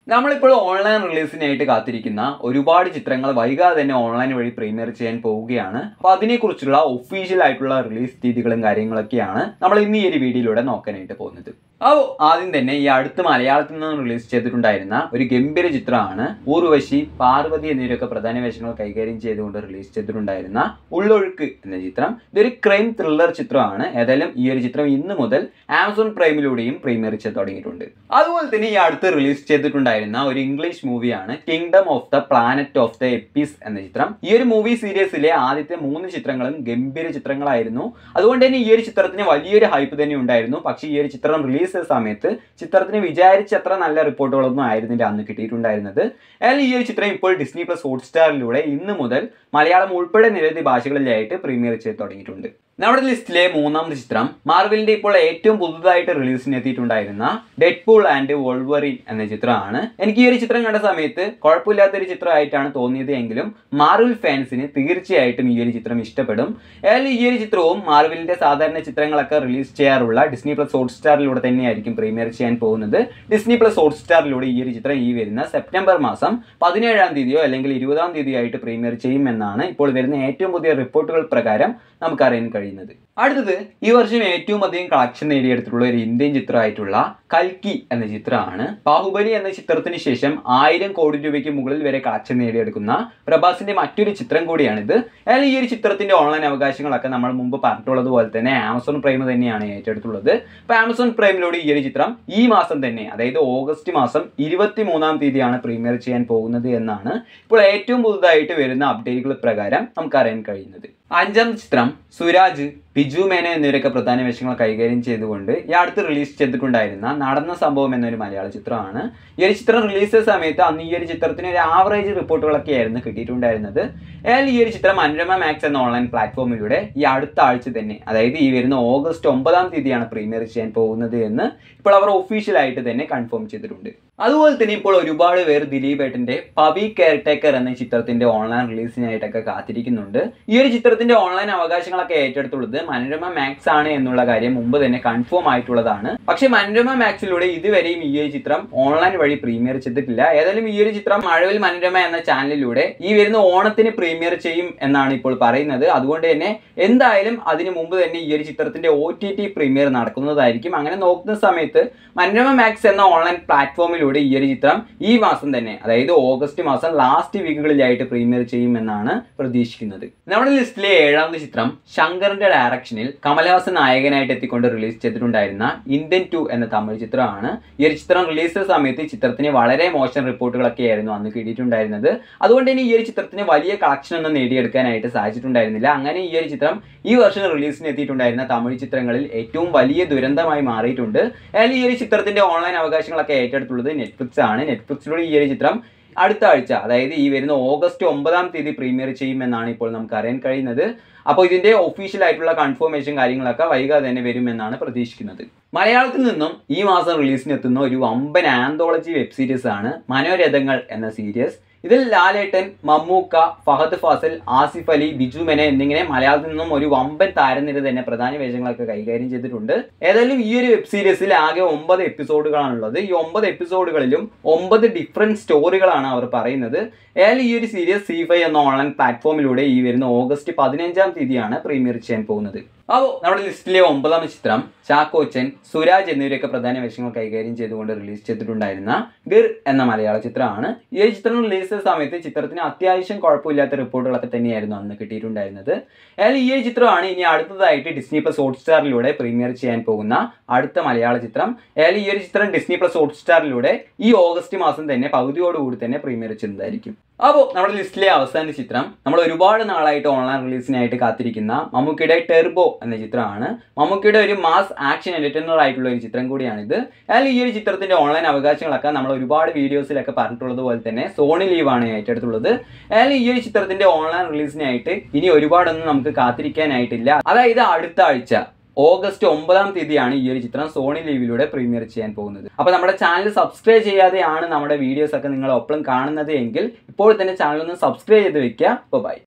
നമ്മളിപ്പോൾ ഓൺലൈൻ റിലീസിനായിട്ട് കാത്തിരിക്കുന്ന ഒരുപാട് ചിത്രങ്ങൾ വൈകാതെ തന്നെ ഓൺലൈൻ വഴി പ്രീമിയർ ചെയ്യാൻ പോവുകയാണ് അപ്പോൾ അതിനെക്കുറിച്ചുള്ള ഒഫീഷ്യൽ ആയിട്ടുള്ള റിലീസ് തീയതികളും കാര്യങ്ങളൊക്കെയാണ് നമ്മൾ ഇന്ന് ഈ ഒരു വീഡിയോയിലൂടെ നോക്കാനായിട്ട് പോകുന്നത് അപ്പോൾ ആദ്യം തന്നെ ഈ അടുത്ത് മലയാളത്തിൽ നിന്ന് റിലീസ് ചെയ്തിട്ടുണ്ടായിരുന്ന ഒരു ഗംഭീര ചിത്രമാണ് ഊർവശി പാർവതി എന്നിവരൊക്കെ പ്രധാന വേഷങ്ങൾ കൈകാര്യം ചെയ്തുകൊണ്ട് റിലീസ് ചെയ്തിട്ടുണ്ടായിരുന്ന ഉള്ളൊഴുക്ക് എന്ന ചിത്രം ഇതൊരു ക്രൈം ത്രില്ലർ ചിത്രമാണ് ഏതായാലും ഈ ഒരു ചിത്രം ഇന്ന് മുതൽ ആമസോൺ പ്രൈമിലൂടെയും പ്രീമിയർ ചെയ്ത് തുടങ്ങിയിട്ടുണ്ട് അതുപോലെ തന്നെ ഈ അടുത്ത് റിലീസ് ചെയ്തിട്ടുണ്ടായിരുന്ന ഒരു ഇംഗ്ലീഷ് മൂവിയാണ് kingdom of the planet of the apes എന്ന ചിത്രം ഈ ഒരു മൂവി സീരീസിലെ ആദ്യത്തെ മൂന്ന് ചിത്രങ്ങളും ഗംഭീര ചിത്രങ്ങളായിരുന്നു അതുകൊണ്ട് തന്നെ ഈ ഒരു ചിത്രത്തിന് വലിയൊരു ഹൈപ്പ് തന്നെ ഉണ്ടായിരുന്നു പക്ഷേ ഈ ഒരു ചിത്രം റിലീസ് ചെയ്ത സമയത്ത് ചിത്രത്തിന് വിചാരിച്ചത്ര നല്ല റിപ്പോർട്ടുകളൊന്നും ആയിരുന്നില്ല അന്ന് കിട്ടിയിട്ടുണ്ടായിരുന്നത് എന്നാൽ ഈ ഒരു ചിത്രം ഇപ്പോൾ ഡിസ്നി പ്ലസ് ഹോട്ട്സ്റ്റാറിലൂടെ ഇന്ന് മുതൽ മലയാളം ഉൾപ്പെടെ നിരവധി ഭാഷകളിലായിട്ട് പ്രീമിയർ ചെയ്ത് തുടങ്ങിയിട്ടുണ്ട് നമ്മുടെ ലിസ്റ്റിലെ മൂന്നാമത്തെ ചിത്രം മാർവലിന്റെ ഇപ്പോൾ ഏറ്റവും പുതുതായിട്ട് റിലീസിന് എത്തിയിട്ടുണ്ടായിരുന്ന ഡെഡ് പൂൾ ആൻഡ് വോൾവറിൻ എന്ന ചിത്രമാണ് എനിക്ക് ഈ ഒരു ചിത്രം കണ്ട സമയത്ത് കുഴപ്പമില്ലാത്തൊരു ചിത്രമായിട്ടാണ് തോന്നിയത് എങ്കിലും മാർവൽ ഫാൻസിന് തീർച്ചയായിട്ടും ഈ ഒരു ചിത്രം ഇഷ്ടപ്പെടും ഏതായാലും ഈ ഒരു ചിത്രവും മാർവലിന്റെ സാധാരണ ചിത്രങ്ങളൊക്കെ റിലീസ് ചെയ്യാറുള്ള ഡിസ്നി പ്ലസ് ഹോട്ട്സ്റ്റാറിലൂടെ തന്നെയായിരിക്കും പ്രീമിയർ ചെയ്യാൻ പോകുന്നത് ഡിസ്നി പ്ലസ് ഹോട്ട്സ്റ്റാറിലൂടെ ഈ ഒരു ചിത്രം ഈ വരുന്ന സെപ്റ്റംബർ മാസം പതിനേഴാം തീയതിയോ അല്ലെങ്കിൽ ഇരുപതാം തീയതിയോ ആയിട്ട് പ്രീമിയർ ചെയ്യുമെന്നാണ് ഇപ്പോൾ വരുന്ന ഏറ്റവും പുതിയ റിപ്പോർട്ടുകൾ പ്രകാരം നമുക്കറിയാൻ കഴിയുന്നത് അടുത്തത് ഈ വർഷം ഏറ്റവും അധികം കളക്ഷൻ നേടിയെടുത്തിട്ടുള്ള ഒരു ഇന്ത്യൻ ചിത്രമായിട്ടുള്ള കൽക്കി എന്ന ചിത്രമാണ് ബാഹുബലി എന്ന ചിത്രത്തിന് ശേഷം ആയിരം കോടി രൂപയ്ക്ക് മുകളിൽ വരെ കളക്ഷൻ നേടിയെടുക്കുന്ന പ്രഭാസിന്റെ മറ്റൊരു ചിത്രം കൂടിയാണിത് എന്നാൽ ഈ ഒരു ചിത്രത്തിന്റെ ഓൺലൈൻ അവകാശങ്ങളൊക്കെ നമ്മൾ മുമ്പ് പറഞ്ഞിട്ടുള്ളത് പോലെ തന്നെ ആമസോൺ പ്രൈം തന്നെയാണ് ഏറ്റെടുത്തുള്ളത് അപ്പോൾ ആമസോൺ പ്രൈമിലൂടെ ഈ ഒരു ചിത്രം ഈ മാസം തന്നെ അതായത് ഓഗസ്റ്റ് മാസം ഇരുപത്തി മൂന്നാം തീയതിയാണ് പ്രീമിയർ ചെയ്യാൻ പോകുന്നത് എന്നാണ് ഇപ്പോൾ ഏറ്റവും പുതുതായിട്ട് വരുന്ന അപ്ഡേറ്റുകൾ പ്രകാരം നമുക്കറിയാൻ കഴിയുന്നത് അഞ്ചാം ചിത്രം സുരാജ് ബിജു മേനോ എന്നിവരൊക്കെ പ്രധാന വേഷങ്ങൾ കൈകാര്യം ചെയ്തുകൊണ്ട് ഈ അടുത്ത് റിലീസ് ചെയ്തിട്ടുണ്ടായിരുന്ന നടന്ന സംഭവം എന്നൊരു മലയാള ചിത്രമാണ് ഈ ഒരു ചിത്രം റിലീസ് ചെയ്ത സമയത്ത് അന്ന് ഈ ഒരു ചിത്രത്തിന് ഒരു ആവറേജ് റിപ്പോർട്ടുകളൊക്കെ ആയിരുന്നു കിട്ടിയിട്ടുണ്ടായിരുന്നത് എന്നാൽ ഈ ഒരു ചിത്രം മനോരമ മാക്സ് എന്ന ഓൺലൈൻ പ്ലാറ്റ്ഫോമിലൂടെ ഈ അടുത്ത ആഴ്ച തന്നെ അതായത് ഈ വരുന്ന ഓഗസ്റ്റ് ഒമ്പതാം തീയതിയാണ് പ്രീമിയർ ചെയ്യാൻ പോകുന്നത് എന്ന് ഇപ്പോൾ അവർ ഒഫീഷ്യലായിട്ട് തന്നെ കൺഫേം ചെയ്തിട്ടുണ്ട് അതുപോലെ തന്നെ ഇപ്പോൾ ഒരുപാട് പേർ ദിലീപ് ഏട്ടന്റെ പവി കെയർടേക്കർ എന്ന ചിത്രത്തിന്റെ ഓൺലൈൻ റിലീസിനായിട്ടൊക്കെ കാത്തിരിക്കുന്നുണ്ട് ഈ ഒരു ചിത്രത്തിന്റെ ഓൺലൈൻ അവകാശങ്ങളൊക്കെ ഏറ്റെടുത്തുള്ളത് മനോരമ മാക്സ് ആണ് എന്നുള്ള കാര്യം മുമ്പ് തന്നെ കൺഫേം ആയിട്ടുള്ളതാണ് പക്ഷേ മനോരമ മാക്സിലൂടെ ഇതുവരെയും ഈ ഒരു ചിത്രം ഓൺലൈൻ വഴി പ്രീമിയർ ചെയ്തിട്ടില്ല ഏതായാലും ഈ ഒരു ചിത്രം മഴവിൽ മനോരമ എന്ന ചാനലിലൂടെ ഈ വരുന്ന ഓണത്തിന് പ്രീമിയർ ചെയ്യും എന്നാണ് ഇപ്പോൾ പറയുന്നത് അതുകൊണ്ട് തന്നെ എന്തായാലും അതിന് മുമ്പ് തന്നെ ഈ ഒരു ചിത്രത്തിന്റെ ഒ ടി ടി പ്രീമിയർ നടക്കുന്നതായിരിക്കും അങ്ങനെ നോക്കുന്ന സമയത്ത് മനോരമ മാക്സ് എന്ന ഓൺലൈൻ പ്ലാറ്റ്ഫോമിലൂടെ ഈ ഒരു ചിത്രം ഈ മാസം തന്നെ അതായത് ഓഗസ്റ്റ് മാസം ലാസ്റ്റ് വീക്കുകളിലായിട്ട് പ്രീമിയർ ചെയ്യുമെന്നാണ് പ്രതീക്ഷിക്കുന്നത് നമ്മുടെ ലിസ്റ്റിലെ ഏഴാമത്തെ ചിത്രം ശങ്കറിന്റെ ഡയറക്ഷനിൽ കമൽഹാസൻ നായകനായിട്ട് എത്തിക്കൊണ്ട് റിലീസ് ചെയ്തിട്ടുണ്ടായിരുന്ന ഇന്ത്യൻ ടു എന്ന തമിഴ് ചിത്രമാണ് ഈ ഒരു ചിത്രം റിലീസ് ചെയ്ത സമയത്ത് ചിത്രത്തിന് വളരെ മോശം റിപ്പോർട്ടുകളൊക്കെ ആയിരുന്നു അന്ന് കിട്ടിയിട്ടുണ്ടായിരുന്നത് അതുകൊണ്ട് തന്നെ ഈ ഒരു ചിത്രത്തിന് വലിയ കളക്ഷൻ ഒന്നും നേടിയെടുക്കാനായിട്ട് സാധിച്ചിട്ടുണ്ടായിരുന്നില്ല അങ്ങനെ ഈ ഒരു ചിത്രം ഈ വർഷം റിലീസിന് എത്തിയിട്ടുണ്ടായിരുന്ന തമിഴ് ചിത്രങ്ങളിൽ ഏറ്റവും വലിയ ദുരന്തമായി മാറിയിട്ടുണ്ട് എന്നാൽ ഈ ഒരു ചിത്രത്തിന്റെ ഓൺലൈൻ അവകാശങ്ങളൊക്കെ ഏറ്റെടുത്തുള്ളത് നെറ്റ്ഫ്ലിക്സ് ആണ് നെറ്റ്ഫ്ലിക്സിലൂടെ ഈ ഒരു ചിത്രം അടുത്ത ആഴ്ച അതായത് ഈ വരുന്ന ഓഗസ്റ്റ് ഒമ്പതാം തീയതി പ്രീമിയർ ചെയ്യുമെന്നാണ് ഇപ്പോൾ നമുക്ക് അറിയാൻ കഴിയുന്നത് അപ്പോൾ ഇതിന്റെ ഒഫീഷ്യൽ ആയിട്ടുള്ള കൺഫർമേഷൻ കാര്യങ്ങളൊക്കെ വൈകാതെ തന്നെ വരുമെന്നാണ് പ്രതീക്ഷിക്കുന്നത് മലയാളത്തിൽ നിന്നും ഈ മാസം റിലീസിന് എത്തുന്ന ഒരു വമ്പൻ ആന്തോളജി വെബ് സീരീസ് ആണ് മനോരഥങ്ങൾ എന്ന സീരീസ് ഇതിൽ ലാലേട്ടൻ മമ്മൂക്ക ഫഹദ് ഫാസിൽ ആസിഫ് അലി ബിജു മെന എന്നിങ്ങനെ മലയാളത്തിൽ നിന്നും ഒരു വമ്പൻ താരനിര തന്നെ പ്രധാന വേഷങ്ങളൊക്കെ കൈകാര്യം ചെയ്തിട്ടുണ്ട് ഏതായാലും ഈ ഒരു വെബ് സീരീസിൽ ആകെ ഒമ്പത് എപ്പിസോഡുകളാണുള്ളത് ഈ ഒമ്പത് എപ്പിസോഡുകളിലും ഒമ്പത് ഡിഫറെന്റ് സ്റ്റോറികളാണ് അവർ പറയുന്നത് ഏതായാലും ഈ ഒരു സീരീസ് സി ഫൈവ് എന്ന ഓൺലൈൻ പ്ലാറ്റ്ഫോമിലൂടെ ഈ വരുന്ന ഓഗസ്റ്റ് പതിനഞ്ചാം തീയതിയാണ് പ്രീമിയർ ചെയ്യാൻ പോകുന്നത് അപ്പോൾ നമ്മുടെ ലിസ്റ്റിലെ ഒമ്പതാം ചിത്രം ചാക്കോച്ചൻ സുരാജ് എന്നിവരൊക്കെ പ്രധാന വേഷങ്ങൾ കൈകാര്യം ചെയ്തുകൊണ്ട് റിലീസ് ചെയ്തിട്ടുണ്ടായിരുന്ന ഗിർ എന്ന മലയാള ചിത്രമാണ് ഈ ഒരു ചിത്രം റിലീസ് ചെയ്ത സമയത്ത് ചിത്രത്തിന് അത്യാവശ്യം കുഴപ്പമില്ലാത്ത റിപ്പോർട്ടുകളൊക്കെ തന്നെയായിരുന്നു അന്ന് കിട്ടിയിട്ടുണ്ടായിരുന്നത് എന്നാൽ ഈ ഒരു ചിത്രമാണ് ഇനി അടുത്തതായിട്ട് ഡിസ്നി പ്ലസ് ഹോട്ട്സ്റ്റാറിലൂടെ പ്രീമിയർ ചെയ്യാൻ പോകുന്ന അടുത്ത മലയാള ചിത്രം ഏതായാലും ഈ ഒരു ചിത്രം ഡിസ്നി പ്ലസ് ഹോട്ട്സ്റ്റാറിലൂടെ ഈ ഓഗസ്റ്റ് മാസം തന്നെ പകുതിയോടുകൂടി തന്നെ പ്രീമിയർ ചെയ്യുന്നതായിരിക്കും അപ്പോൾ നമ്മുടെ ലിസ്റ്റിലെ അവസാന ചിത്രം നമ്മൾ ഒരുപാട് നാളായിട്ട് ഓൺലൈൻ റിലീസിനായിട്ട് കാത്തിരിക്കുന്ന മമ്മൂക്കിയുടെ ടെർബോ എന്ന ചിത്രമാണ് മമ്മൂക്കിയുടെ ഒരു മാസ് ആക്ഷൻ എന്റർടൈനർ ആയിട്ടുള്ള ഒരു ചിത്രം കൂടിയാണിത് എന്നാൽ ഈ ഒരു ചിത്രത്തിന്റെ ഓൺലൈൻ അവകാശങ്ങളൊക്കെ നമ്മൾ ഒരുപാട് വീഡിയോസിലൊക്കെ പറഞ്ഞിട്ടുള്ളത് പോലെ തന്നെ സോണി ലീവാണ് ഏറ്റെടുത്തുള്ളത് എന്നാൽ ഈ ഒരു ചിത്രത്തിന്റെ ഓൺലൈൻ റിലീസിനായിട്ട് ഇനി ഒരുപാടൊന്നും നമുക്ക് കാത്തിരിക്കാനായിട്ടില്ല അതായത് അടുത്ത ആഴ്ച ഓഗസ്റ്റ് ഒമ്പതാം തീയതിയാണ് ഈ ഒരു ചിത്രം സോണി ലീവിലൂടെ പ്രീമിയർ ചെയ്യാൻ പോകുന്നത് അപ്പോൾ നമ്മുടെ ചാനൽ സബ്സ്ക്രൈബ് ചെയ്യാതെയാണ് നമ്മുടെ വീഡിയോസ് ഒക്കെ നിങ്ങൾ ഒപ്പം കാണുന്നത് എങ്കിൽ ഇപ്പോൾ തന്നെ ചാനൽ ഒന്ന് സബ്സ്ക്രൈബ് ചെയ്ത് വെക്കുക അപ്പോൾ ബൈ